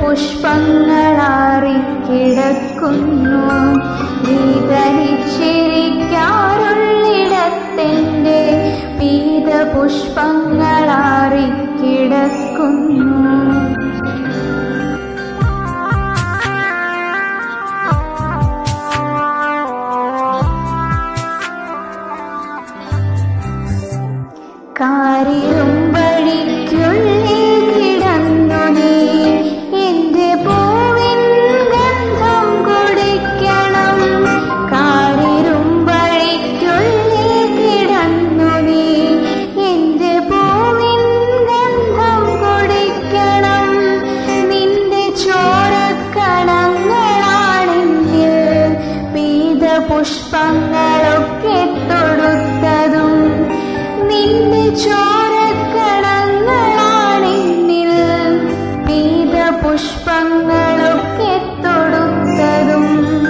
പുഷ്പങ്ങളാറിക്കിടക്കുന്നു വീതനിച്ചിരിക്കാറുള്ളിടത്തെൻ്റെ പീത പുഷ്പങ്ങളാറിക്കിടക്കുന്നു കാരിലും വഴിക്കുള്ളിൽ കിടന്നു നീ എന്റെ പൂവിൻ ഗന്ധം കുടിക്കണം കാരിലും വഴിക്കുള്ളിൽ കിടന്നു നീ എന്റെ പൂവിൻ ഗന്ധം കുടിക്കണം നിന്റെ ചോരക്കണങ്ങളാണെന്നിൽ പീത പുഷ്പങ്ങളൊക്കെ തൊടുത്തതും നിന്റെ ചോരക്കണങ്ങളാണെന്നിൽ പീത പുഷ്പങ്ങളൊക്കെ തൊടുത്തതും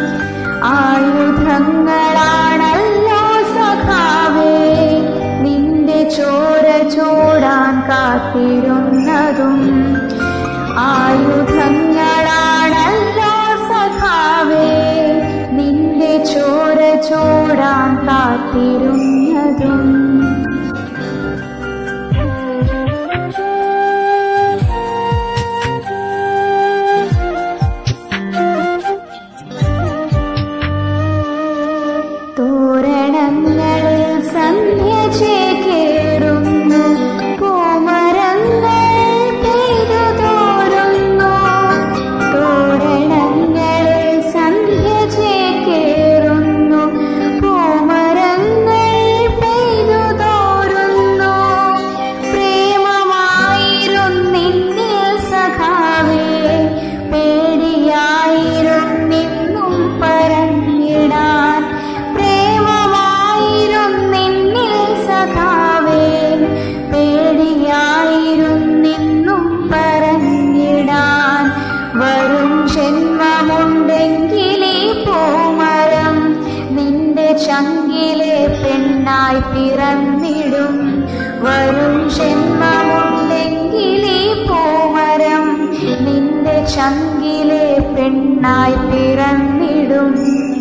ആയുധങ്ങളാണല്ലോ സഖാവേ നിന്റെ ചോര ചൂടാൻ കാത്തിരുന്നതും ആയുധങ്ങളാണല്ലോ സഖാവേ നിന്റെ ചോര ചൂടാൻ കാത്തിരുന്നതും തോരണങ്ങളിൽ സന്ധ്യ ചേക്കേറുന്നു പൂമരങ്ങൾ പെയ്തു തോരുന്നു തോരണങ്ങളിൽ സന്ധ്യ ചേക്കേറുന്നു പൂമരങ്ങൾ പെയ്തു തോരുന്നു പ്രേമമായിരുന്നിന്നിൽ സഖാവേ പേടിയായിരുന്നിന്നും പറഞ്ഞിടാൻ പ്രേമമായിരുന്നിന്നിൽ സഖാവേ പേടിയായിരുന്നിന്നും പറഞ്ഞിടാൻ വരും ജന്മമുണ്ടെങ്കിലേ പൂമരം നിന്റെ ചങ്കിലെ പെണ്ണായി പിറന്നിടും വരും ജന്മമുണ്ടെങ്കിലേ പൂമരം നിന്റെ ചങ്കിലെ പെണ്ണായി പിറന്നിടും